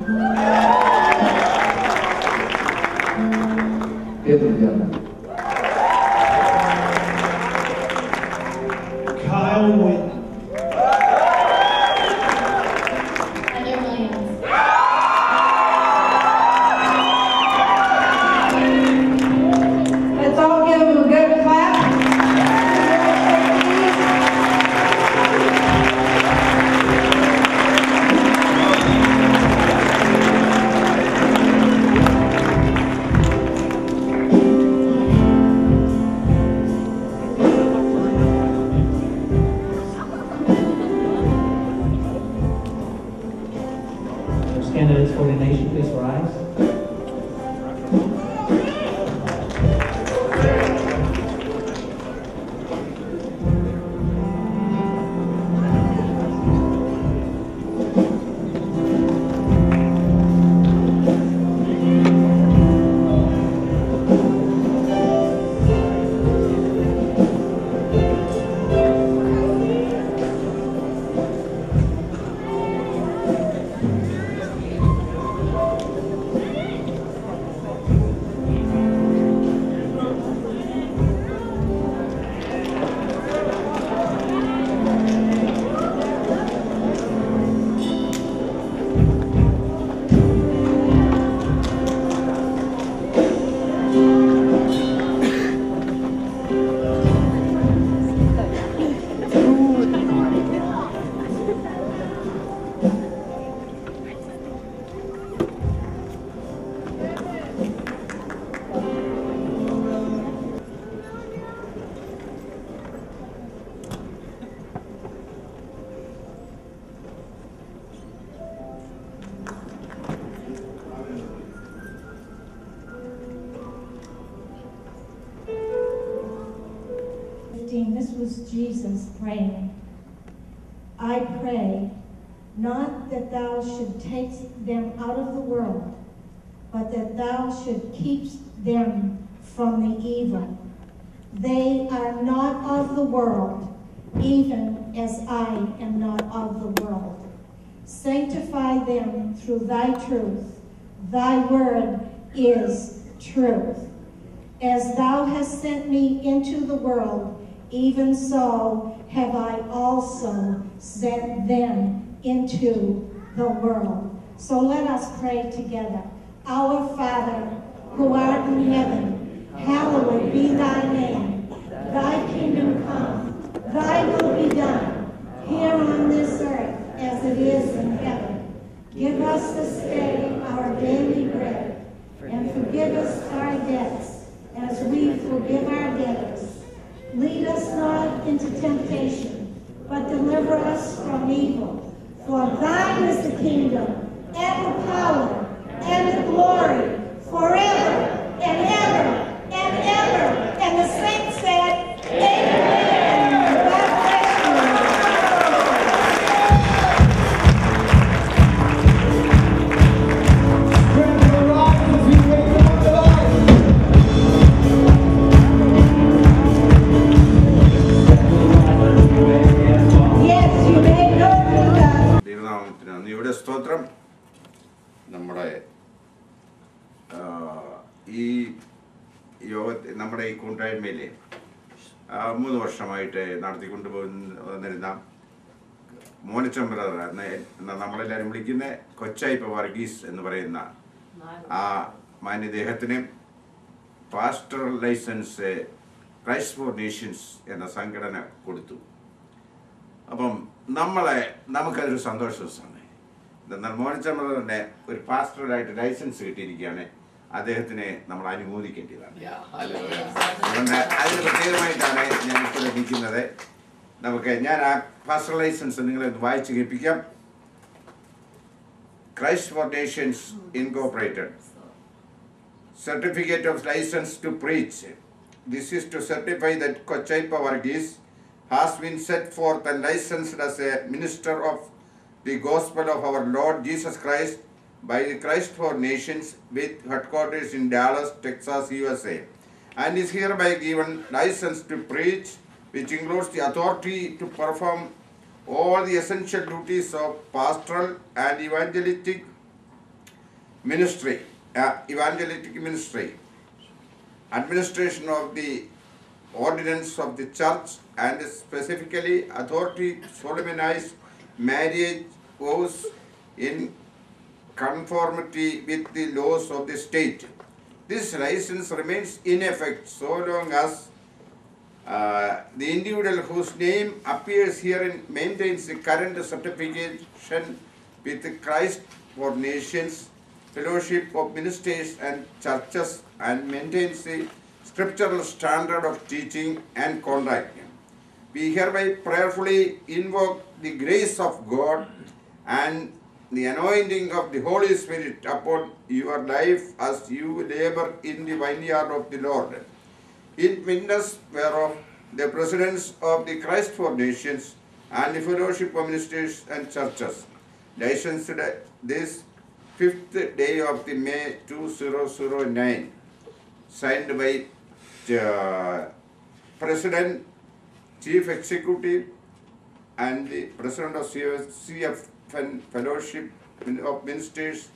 പേര് വിദ്യാർത്ഥി Kyle Whitten. Heather Williams. Let's all give them a good clap. Those candidates for ordination, please rise. Fifteen, this was Jesus praying. I pray, not that thou should take them out of the world, but that thou should keep them from the evil. They are not of the world, even as I am not of the world. Sanctify them through thy truth. Thy word is truth. As thou hast sent me into the world, even so have I also sent them into the world. So let us pray together. Our Father, who art in heaven, hallowed be thy name. Thy kingdom come, thy will be done, here on this earth as it is in heaven. Give us this day our daily bread, and forgive us our debts as we forgive our debtors. Lead us not into temptation, but deliver us from evil. For thine is the kingdom, and the power, and the glory, forever and ever and ever. And the saints said, Amen. God bless you. Yes, you may go to God. ദൈവനാമത്തിന് നന്ദിയുടെ സ്തോത്രം നമ്മുടെ ആ, ഈ യോഗ നമ്മുടെ ഈ കൂട്ടായ്മയിൽ മൂന്ന് വർഷമായിട്ട് നടത്തിക്കൊണ്ട് പോകുന്ന വന്നിരുന്ന മോനിച്ചം ബ്രദർ എന്ന എന്ന നമ്മളെല്ലാവരും വിളിക്കുന്ന കൊച്ചായിപ്പ വർഗീസ് എന്ന് പറയുന്ന ആ മാന്യദേഹത്തിന് pastor license Christ for nations എന്ന സംഘടന കൊടുത്തു അപ്പം നമ്മളെ നമുക്കതൊരു സന്തോഷ ദിവസമാണ് എന്നാൽ മോനിച്ചമ്മറിന്റെ ഒരു പാസ്റ്ററായിട്ട് ലൈസൻസ് കിട്ടിയിരിക്കുകയാണ് അദ്ദേഹത്തിനെ നമ്മൾ അനുമോദിക്കേണ്ടതാണ് അതുകൊണ്ട് അതിന് പ്രത്യേകമായിട്ടാണ് ഞാൻ ഇപ്പോൾ ലഭിക്കുന്നത് നമുക്ക് ഞാൻ ആ പാസ്റ്റർ ലൈസൻസ് നിങ്ങളെ ഒന്ന് വായിച്ച് കേൾപ്പിക്കാം Christ for nations incorporated certificate of license to preach. This is to certify that Kochaipa Varghese has been set forth and licensed as a minister of the gospel of our Lord Jesus Christ by the Christ for Nations with headquarters in Dallas, Texas, USA, and is hereby given license to preach, which includes the authority to perform all the essential duties of pastoral and evangelistic ministry, uh, evangelistic ministry, administration of the ordinance of the church, and specifically authority solemnize marriage vows in conformity with the laws of the state. This license remains in effect so long as uh, the individual whose name appears herein maintains the current certification with Christ for Nations, Fellowship of Ministers and Churches, and maintains the scriptural standard of teaching and conduct. We hereby prayerfully invoke the grace of God and the anointing of the Holy Spirit upon your life as you labor in the vineyard of the Lord. In witness whereof the presidents of the Christ for Nations and the Fellowship of Ministers and Churches licensed this fifth day of the May 2009, signed by uh, President, Chief Executive, and the President of CFN Fellowship of Ministers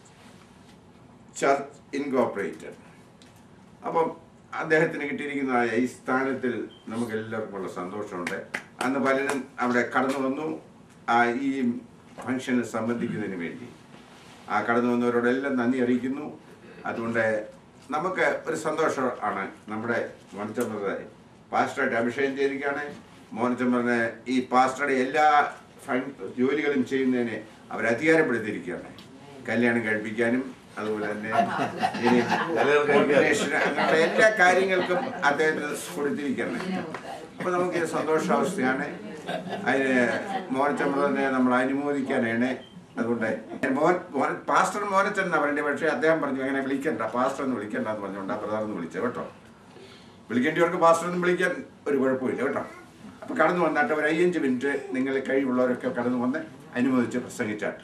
Church Incorporated. അപ്പം അദ്ദേഹത്തിന് കിട്ടിയിരിക്കുന്നതായ ഈ സ്ഥാനത്തിൽ നമുക്ക് എല്ലാവർക്കും ഉള്ള സന്തോഷമുണ്ട് അന്ന് പലരും അവിടെ കടന്നു വന്നു ആ ഈ ഫംഗ്ഷനിൽ സംബന്ധിക്കുന്നതിന് വേണ്ടി ആ കടന്നു വന്നവരോടെല്ലാം നന്ദി അറിയിക്കുന്നു അതുകൊണ്ട് നമുക്ക് ഒരു സന്തോഷമാണ് നമ്മുടെ മോനച്ചമ്മറെ പാസ്റ്ററായിട്ട് അഭിഷേകം ചെയ്തിരിക്കുകയാണ് മോനച്ചമ്മറിനെ ഈ പാസ്റ്ററുടെ എല്ലാ ഫൺ- ജോലികളും ചെയ്യുന്നതിനെ അവർ അധികാരപ്പെടുത്തിയിരിക്കുകയാണ് കല്യാണം കഴിപ്പിക്കാനും അതുപോലെ തന്നെ ഇനി coordination അങ്ങനെയുള്ള എല്ലാ കാര്യങ്ങൾക്കും അദ്ദേഹത്തിന് കൊടുത്തിരിക്കുകയാണ് അപ്പൊ നമുക്ക് ഇത് സന്തോഷാവസ്ഥയാണ് അതിന് മോനച്ചമ്മറിനെ നമ്മൾ അനുമോദിക്കാനാണ് അതുകൊണ്ട് മോൻ മോൻ പാസ്റ്റർ മോനച്ചൻ എന്നാ പറയണ്ടേ പക്ഷേ അദ്ദേഹം പറഞ്ഞു അങ്ങനെ വിളിക്കണ്ട പാസ്റ്റർ എന്ന് വിളിക്കണ്ട എന്ന് പറഞ്ഞുകൊണ്ട് പ്രധാനം എന്ന് വിളിച്ചത് കേട്ടോ വിളിക്കേണ്ടവർക്ക് പാസ്റ്റർ എന്ന് വിളിക്കാൻ ഒരു കുഴപ്പമില്ല കേട്ടോ അപ്പൊ കടന്നു വന്നിട്ട് ഒരു അയ്യഞ്ച് മിനിറ്റ് നിങ്ങൾ കഴിവുള്ളവരൊക്കെ കടന്നു വന്ന് അനുമോദിച്ച് പ്രസംഗിച്ചാട്ട്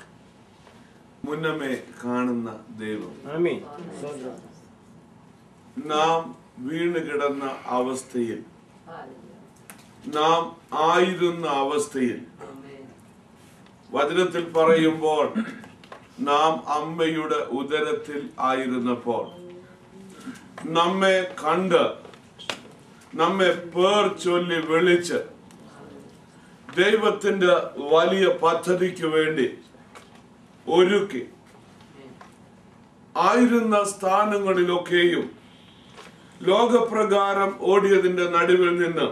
മുന്നമേ കാണുന്ന ദൈവം ആമീൻ നാം വീണ് കിടന്ന അവസ്ഥയിൽ നാം ആയിരുന്ന അവസ്ഥയിൽ വചനത്തിൽ പറയുമ്പോൾ നാം അമ്മയുടെ ഉദരത്തിൽ ആയിരുന്നപ്പോൾ നമ്മെ കണ്ട് നമ്മെ പേർ ചൊല്ലി വിളിച്ച് ദൈവത്തിന്റെ വലിയ പദ്ധതിക്ക് വേണ്ടി ഒരുക്കി ആയിരുന്ന സ്ഥാനങ്ങളിലൊക്കെയും ലോകപ്രകാരം ഓടിയതിന്റെ നടുവിൽ നിന്ന്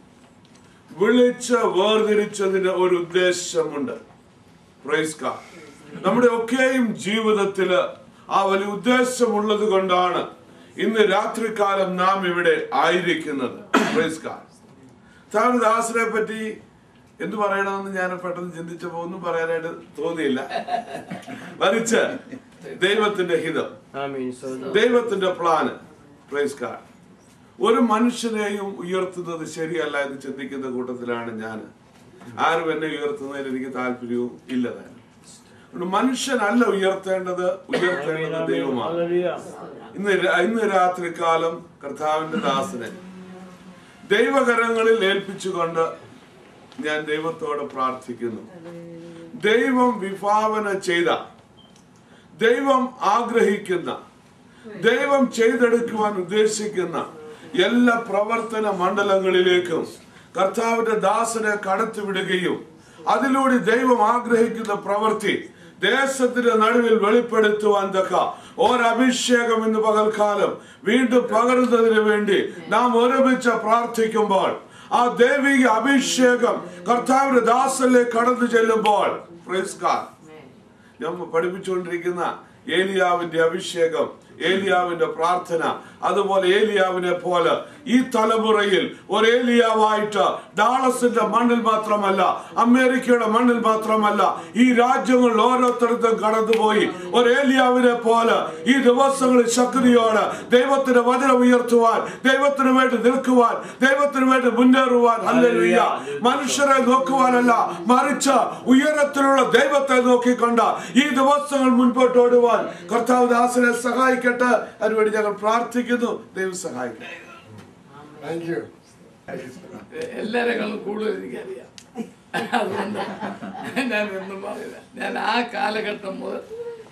വിളിച്ച് വേർതിരിച്ചതിന് ഒരു ഉദ്ദേശമുണ്ട് Praise God. നമ്മുടെ ഒക്കെയും ജീവിതത്തില് ആ വലിയ ഉദ്ദേശമുള്ളത് കൊണ്ടാണ് ഇന്ന് രാത്രികാലം നാം ഇവിടെ ആയിരിക്കുന്നത് Praise God. താങ്കൾ ദാസിനെ പറ്റി എന്ത് പറയണമെന്ന് ഞാൻ പെട്ടെന്ന് ചിന്തിച്ചപ്പോ ഒന്നും പറയാനായിട്ട് തോന്നിയില്ല മറിച്ച് ദൈവത്തിന്റെ ഹിതം ആമീൻ സ്വന്തം ദൈവത്തിന്റെ പ്ലാന് പ്രൈസ് കാർഡ് ഒരു മനുഷ്യനെയും ഉയർത്തുന്നത് ശരിയല്ല എന്ന് ചിന്തിക്കുന്ന കൂട്ടത്തിലാണ് ഞാൻ ആരും എന്നെ ഉയർത്തുന്നതിൽ എനിക്ക് താല്പര്യവും ഇല്ല താനും അതുകൊണ്ട് മനുഷ്യനല്ല ഉയർത്തേണ്ടത് ഉയർത്തേണ്ടത് ദൈവമാണ് ഹല്ലേലൂയ ഇന്ന് രാ- ഇന്ന് രാത്രി കാലം കർത്താവിന്റെ ദാസനെ ദൈവകരങ്ങളിൽ ഏൽപ്പിച്ചുകൊണ്ട് ഞാൻ ദൈവത്തോട് പ്രാർത്ഥിക്കുന്നു ദൈവം വിഭാവന ചെയ്ത ദൈവം ആഗ്രഹിക്കുന്ന ദൈവം ചെയ്തെടുക്കുവാൻ ഉദ്ദേശിക്കുന്ന എല്ലാ പ്രവർത്തന മണ്ഡലങ്ങളിലേക്കും കർത്താവിന്റെ ദാസനെ കടത്തിവിടുകയും അതിലൂടെ ദൈവം ആഗ്രഹിക്കുന്ന പ്രവൃത്തി ദേശത്തിന്റെ നടുവിൽ വെളിപ്പെടുത്തുവാൻ തക്ക ഒരഭിഷേകം ഇന്ന് പകൽക്കാലം വീണ്ടും പകരുന്നതിന് വേണ്ടി നാം ഒരുമിച്ച് പ്രാർത്ഥിക്കുമ്പോൾ ആ ദൈവിക അഭിഷേകം കർത്താവിന്റെ ദാസനിലേക്ക് കടന്നു ചെല്ലുമ്പോൾ praise God. നമ്മൾ പഠിപ്പിച്ചുകൊണ്ടിരിക്കുന്ന ഏലിയാവിന്റെ അഭിഷേകം ഏലിയാവിന്റെ പ്രാർത്ഥന അതുപോലെ ഏലിയാവിനെ പോലെ ഈ തലമുറയിൽ ഒരു ഏലിയാവായിട്ട് ഡാളസിന്റെ മണ്ണിൽ മാത്രമല്ല അമേരിക്കയുടെ മണ്ണിൽ മാത്രമല്ല ഈ രാജ്യങ്ങളിൽ ഓരോരുത്തർക്കും കടന്നുപോയി ഒരു ഏലിയാവിനെ പോലെ ഈ ദിവസങ്ങളിൽ ശക്തിയോടെ ദൈവത്തിന്റെ വചനം ഉയർത്തുവാൻ ദൈവത്തിന് വേണ്ടി നിൽക്കുവാൻ ദൈവത്തിന് വേണ്ടി മുന്നേറുവാൻ ഹല്ലേലൂയ മനുഷ്യരെ നോക്കുവാനല്ല മറിച്ച് ഉയരത്തിലുള്ള ദൈവത്തെ നോക്കിക്കൊണ്ട് ഈ ദിവസങ്ങൾ മുൻപോട്ട് ഓടുവാൻ കർത്താവ് ദാസനെ സഹായിക്കട്ടെ അതിനുവേണ്ടി ഞങ്ങൾ പ്രാർത്ഥിക്കുന്നു ദൈവം സഹായിക്കട്ടെ താങ്ക് യു എല്ലാരെക്കാളും കൂടുതൽ എനിക്കറിയാം അതുകൊണ്ട് ഞാൻ ഒന്നും പറയില്ല ഞാൻ ആ കാലഘട്ടം മുതൽ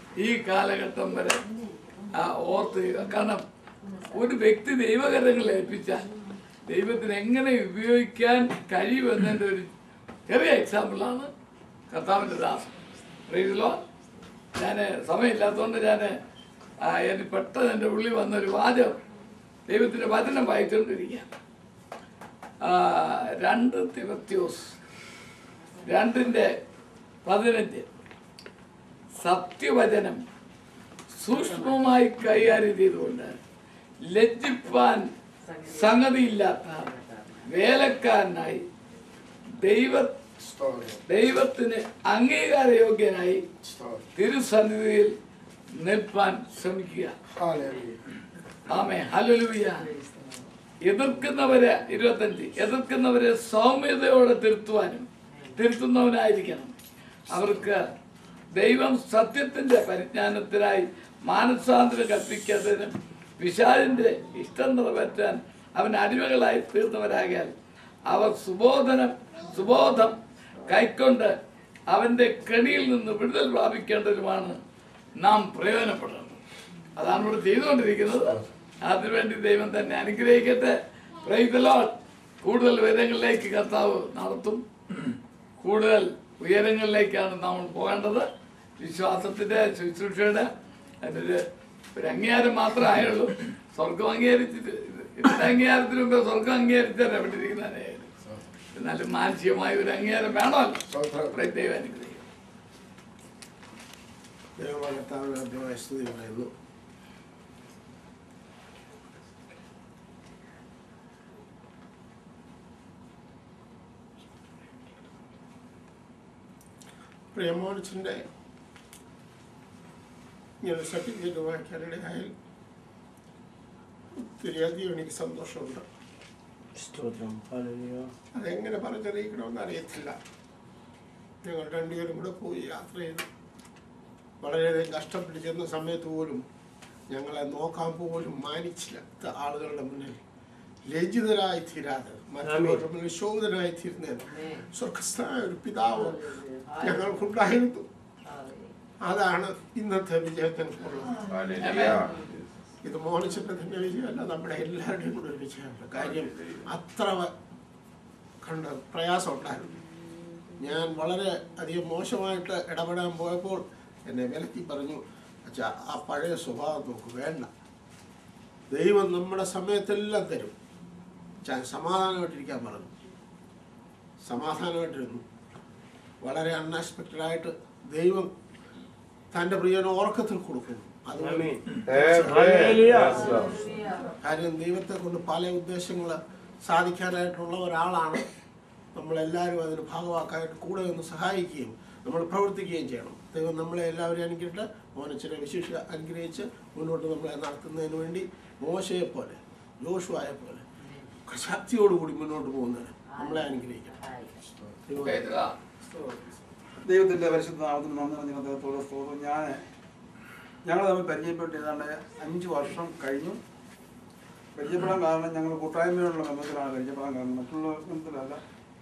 ഈ കാലഘട്ടം വരെ ആ, ഓർത്ത് കാരണം ഒരു വ്യക്തി ദൈവകരങ്ങൾ ഏൽപ്പിച്ചാൽ ദൈവത്തിന് എങ്ങനെ ഉപയോഗിക്കാൻ കഴിയുമെന്നതിൻ്റെ ഒരു ചെറിയ എക്സാമ്പിളാണ് കർത്താവിൻ്റെ ദാസം പ്രീതിലോ ഞാൻ സമയമില്ലാത്തതുകൊണ്ട് ഞാൻ എനിക്ക് പെട്ടെന്ന് എൻ്റെ ഉള്ളിൽ വന്നൊരു വാചകം ദൈവത്തിൻ്റെ വചനം വായിച്ചുകൊണ്ടിരിക്കുക ആ, രണ്ട് തിമത്യോസ് രണ്ടിൻ്റെ പതിനഞ്ച് സത്യവചനം സൂക്ഷ്മമായി കൈകാര്യം ചെയ്തുകൊണ്ട് ലജ്ജിപ്പാൻ സംഗതിയില്ലാത്ത വേലക്കാരനായി ദൈവ Story. ദൈവത്തിന് അംഗീകാരയോഗ്യനായി Story. തിരുസന്നിധിയിൽ നിൽപ്പാൻ ശ്രമിക്കുക Hallelujah. ആമേ ഹല്ലേലൂയ എതിർക്കുന്നവരെ ഇരുപത്തഞ്ച് എതിർക്കുന്നവരെ സൗമ്യതയോടെ തിരുത്തുവാനും തിരുത്തുന്നവനായിരിക്കണം അവർക്ക് ദൈവം സത്യത്തിന്റെ പരിജ്ഞാനത്തിനായി മാനസാന്തരം കൽപ്പിക്കാത്തതിനും വിശാലിന്റെ ഇഷ്ടം നിറവേറ്റാൻ അവൻ അടിമകളായി തീർന്നവരാകിയാൽ അവർ സുബോധനം സുബോധം കൈക്കൊണ്ട് അവന്റെ കെണിയിൽ നിന്ന് വിടുതൽ പ്രാപിക്കേണ്ടതുമാണ് നാം പ്രയോജനപ്പെടുന്നത് അതാണ് ഇവിടെ ചെയ്തുകൊണ്ടിരിക്കുന്നത് അതിനുവേണ്ടി ദൈവം തന്നെ അനുഗ്രഹിക്കട്ടെ Praise the Lord. കൂടുതൽ ഉയരങ്ങളിലേക്ക് കർത്താവ് നടത്തും കൂടുതൽ ഉയരങ്ങളിലേക്കാണ് നമ്മൾ പോകേണ്ടത് വിശ്വാസത്തിന്റെ ശുശ്രൂഷയുടെ അതിൻ്റെ ഒരു ഒരു അംഗീകാരം മാത്രമേ ആയുള്ളൂ സ്വർഗം അംഗീകരിച്ചിട്ട് ഇത് ഇതിന്റെ അംഗീകാരത്തിന് മുമ്പ് സ്വർഗം അംഗീകരിച്ചാൽ എവിടെ ഇരിക്കുന്നതായാലും എന്നാലും മാനസികമായ ഒരു അംഗീകാരം വേണമല്ലോ പ്രത്യേകം അനുഗ്രഹിക്കും ദൈവമാകത്താവിന് ആദ്യമായി സ്തുതി പറയുന്നു പ്രിയമോനിച്ചിൻ്റെ ഇങ്ങനെ സർട്ടിഫിക്കറ്റ് വായിക്കാനിടയായി ഒത്തിരിയധികം എനിക്ക് സന്തോഷമുണ്ട് സ്തോത്രം ഹല്ലേലൂയ അതെങ്ങനെ പറഞ്ഞറിയിക്കണമെന്ന് അറിയത്തില്ല ഞങ്ങൾ രണ്ടുപേരും കൂടെ പോയി യാത്ര ചെയ്തു വളരെയധികം കഷ്ടപ്പെട്ട് ചെന്ന സമയത്ത് പോലും ഞങ്ങളെ നോക്കാൻ പോലും മാനിച്ചില്ല ആളുകളുടെ മുന്നിൽ ലജ്ജിതരായി തീരാതെ മറ്റുള്ളവരുടെ മുന്നിൽ ശോഭിതനായി തീരുന്നതിന് സ്വർഗസ്ഥനായ ഒരു പിതാവ് ഞങ്ങൾക്കുണ്ടായിരുന്നു അതാണ് ഇന്നത്തെ വിജയത്തിനുള്ളത് ഇത് മോനിച്ചിന്റെ തന്നെ വിജയമല്ല നമ്മുടെ എല്ലാവരുടെയും കൂടെ ഒരു വിജയമാണ് കാര്യം അത്ര വ- കണ്ട പ്രയാസം ഉണ്ടായിരുന്നു ഞാൻ വളരെ അധികം മോശമായിട്ട് ഇടപെടാൻ പോയപ്പോൾ എന്നെ വിലക്കി പറഞ്ഞു അച്ഛാ ആ പഴയ സ്വഭാവം നോക്ക് വേണ്ട ദൈവം നമ്മുടെ സമയത്തെല്ലാം തരും ഞാൻ സമാധാനമായിട്ടിരിക്കാൻ പറഞ്ഞു സമാധാനമായിട്ടിരുന്നു വളരെ അൺഎക്സ്പെക്റ്റഡ് ആയിട്ട് ദൈവം തൻ്റെ പ്രിയന് ഉറക്കത്തിൽ കൊടുക്കുന്നു അതുകൊണ്ട് കാര്യം ദൈവത്തെ കൊണ്ട് പല ഉദ്ദേശങ്ങൾ സാധിക്കാനായിട്ടുള്ള ഒരാളാണ് നമ്മളെല്ലാവരും അതിന് ഭാഗമാക്കാനായിട്ട് കൂടെ ഒന്ന് സഹായിക്കുകയും നമ്മൾ പ്രവർത്തിക്കുകയും ചെയ്യണം ദൈവം നമ്മളെ എല്ലാവരെയും അനുഗ്രഹിട്ട് മോനച്ചിനെ വിശേഷ അനുഗ്രഹിച്ച് മുന്നോട്ട് നമ്മളെ നടത്തുന്നതിന് വേണ്ടി മോശയെ പോലെ ജോഷുവായെ പോലെ ശക്തിയോടുകൂടി മുന്നോട്ട് പോകുന്നതിന് നമ്മളെ അനുഗ്രഹിക്കണം ദൈവം Praise the Lord. ദൈവത്തിന്റെ പരിശുദ്ധ നാമത്തിന് നന്ദി പറഞ്ഞ അദ്ദേഹത്തോട് സ്തോത്രം ഞാൻ ഞങ്ങൾ തമ്മിൽ പരിചയപ്പെട്ട് ഏതാണ്ട് അഞ്ച് വർഷം കഴിഞ്ഞു പരിചയപ്പെടാൻ കാരണം ഞങ്ങൾ കൂട്ടായ്മയുള്ള ബന്ധത്തിലാണ് പരിചയപ്പെടാൻ കാരണം മറ്റുള്ള ബന്ധത്തിലല്ല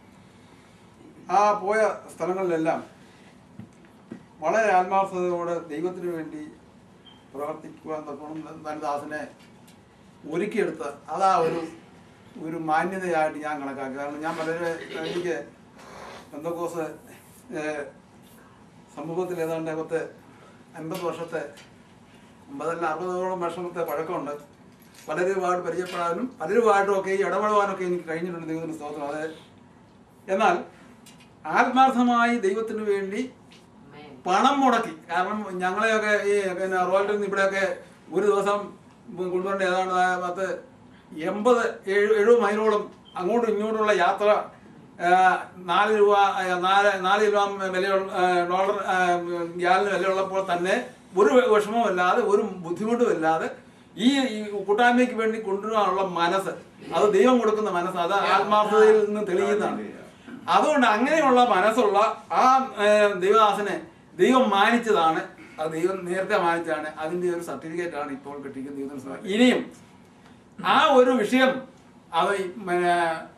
ആ പോയ സ്ഥലങ്ങളിലെല്ലാം വളരെ ആത്മാർത്ഥതയോടെ ദൈവത്തിന് വേണ്ടി പ്രവർത്തിക്കുവാൻ തക്കോണം ധനദാസനെ ഒരുക്കിയെടുത്ത് അതാ ഒരു ഒരു മാന്യതയായിട്ട് ഞാൻ കണക്കാക്കി കാരണം ഞാൻ വളരെ എനിക്ക് എന്തൊക്കെ സമൂഹത്തിൽ ഏതാണ്ട് പത്ത് അൻപത് വർഷത്തെ അമ്പതല്ല അറുപതോളം വർഷത്തെ പഴക്കമുണ്ട് പലരുമായിട്ട് പരിചയപ്പെടാനും പലരുമായിട്ടും ഒക്കെ ഈ ഇടപെടുവാനൊക്കെ എനിക്ക് കഴിഞ്ഞിട്ടുണ്ട് ദൈവത്തിന് സ്തോത്രം അത് എന്നാൽ ആത്മാർത്ഥമായി ദൈവത്തിന് വേണ്ടി പണം മുടക്കി കാരണം ഞങ്ങളെയൊക്കെ ഈ പിന്നെ റോയൽ നിന്ന് ഇവിടെയൊക്കെ ഒരു ദിവസം കൊണ്ടുവരേണ്ട ഏതാണ്ട് ആ പത്ത് എൺപത് ഏഴ് എഴുപത് മൈലോളം അങ്ങോട്ടും ഇങ്ങോട്ടുള്ള യാത്ര ആ, നാല് രൂപ ആ, നാല് നാല് രൂപ വിലയുള്ള ആ, ഡോളർ ആ, ഗ്യാലിന് വിലയുള്ളപ്പോൾ തന്നെ ഒരു വിഷമമില്ലാതെ ഒരു ബുദ്ധിമുട്ടുമില്ലാതെ ഈ ഈ കൂട്ടായ്മയ്ക്ക് വേണ്ടി കൊണ്ടുവരാനുള്ള മനസ്സ് അത് ദൈവം കൊടുക്കുന്ന മനസ്സ് അത് ആത്മാർത്ഥതയിൽ നിന്ന് തെളിയുന്നതാണ് അതുകൊണ്ട് അങ്ങനെയുള്ള മനസ്സുള്ള ആ ഏഹ്, ദൈവദാസനെ ദൈവം മാനിച്ചതാണ് അത് ദൈവം നേരത്തെ മാനിച്ചതാണ് അതിന്റെ ഒരു സർട്ടിഫിക്കറ്റ് ആണ് ഇപ്പോൾ കിട്ടിയിരിക്കുന്ന ദൈവത്തിന് ഇനിയും ആ ഒരു വിഷയം അത് ഈ, പിന്നെ